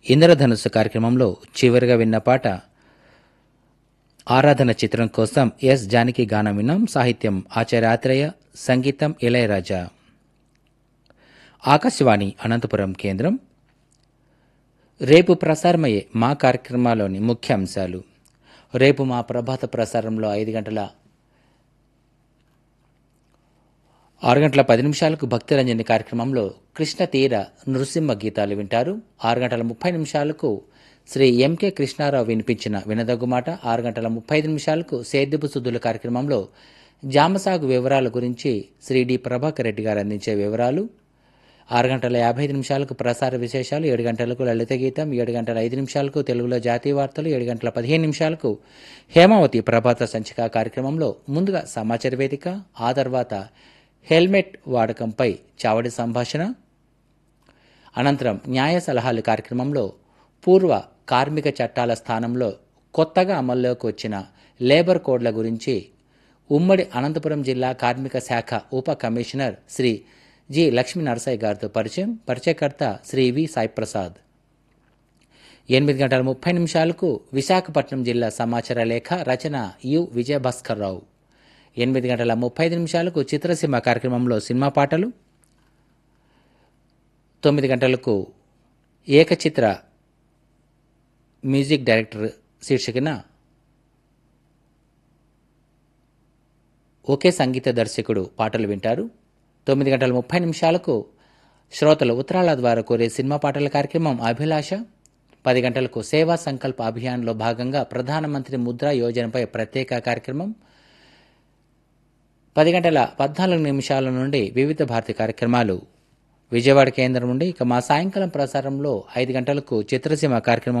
ఇంద్రధనుస్సు కార్యక్రమంలో చివరిగా విన్న పాట ఆరాధన చిత్రం కోసం ఎస్ జానకి గానం విన్నాం సాహిత్యం ఆచార్య ఆత్రేయ సంగీతం ఇళయరాజా ఆకాశవాణి అనంతపురం కేంద్రం రేపు ప్రసారమయ్యే మా కార్యక్రమాల్లోని ముఖ్య అంశాలు రేపు మా ప్రభాత ప్రసారంలో ఐదు గంటల ఆరు గంటల పది నిమిషాలకు భక్తిరంజని కార్యక్రమంలో కృష్ణ తీర నృసింహ గీతాలు వింటారు ఆరు గంటల ముప్పై నిమిషాలకు శ్రీ ఎంకే కృష్ణారావు వినిపించిన వినదగ్గు మాట ఆరు గంటల ముప్పై ఐదు నిమిషాలకు సేద్యపు సుద్దుల కార్యక్రమంలో జామసాగు వివరాల గురించి శ్రీ డి ప్రభాకర్ రెడ్డి గారు అందించే వివరాలు ఆరు గంటల యాభై ఐదు నిమిషాలకు ప్రసార విశేషాలు ఏడు గంటలకు లలిత గీతం ఏడు గంటల ఐదు నిమిషాలకు తెలుగులో జాతీయ వార్తలు ఏడు గంటల పదిహేను నిమిషాలకు హేమావతి ప్రభాత సంచిక కార్యక్రమంలో ముందుగా సమాచార వేదిక ఆ తర్వాత హెల్మెట్ వాడకంపై చావడి సంభాషణ అనంతరం న్యాయ సలహాలు కార్యక్రమంలో పూర్వ కార్మిక చట్టాల స్థానంలో కొత్తగా అమల్లోకి వచ్చిన లేబర్ కోడ్ల గురించి ఉమ్మడి అనంతపురం జిల్లా కార్మిక శాఖ ఉప కమిషనర్ శ్రీ జి లక్ష్మీ నరసయ్య గారితో పరిచయం పరిచయకర్త శ్రీ వి సాయిప్రసాద్ ఎనిమిది గంటల ముప్పై నిమిషాలకు విశాఖపట్నం జిల్లా సమాచార లేఖ రచన యు విజయభాస్కర్ రావు ఎనిమిది గంటల ముప్పై ఐదు నిమిషాలకు చిత్రసీమ కార్యక్రమంలో సినిమా పాటలు తొమ్మిది గంటలకు ఏకచిత్ర మ్యూజిక్ డైరెక్టర్ శీర్షికన ఒకే సంగీత దర్శకుడు పాటలు వింటారు తొమ్మిది గంటల ముప్పై నిమిషాలకు శ్రోతలు ఉత్తరాల ద్వారా కోరే సినిమా పాటల కార్యక్రమం అభిలాష పది గంటలకు సేవా సంకల్ప అభియాన్లో భాగంగా ప్రధానమంత్రి ముద్రా యోజనపై ప్రత్యేక కార్యక్రమం పది గంటల పద్నాలుగు నిమిషాల నుండి వివిధ భారతి కార్యక్రమాలు విజయవాడ కేంద్రం నుండి ఇక మా సాయంకాలం ప్రసారంలో ఐదు గంటలకు చిత్రసీమ కార్యక్రమం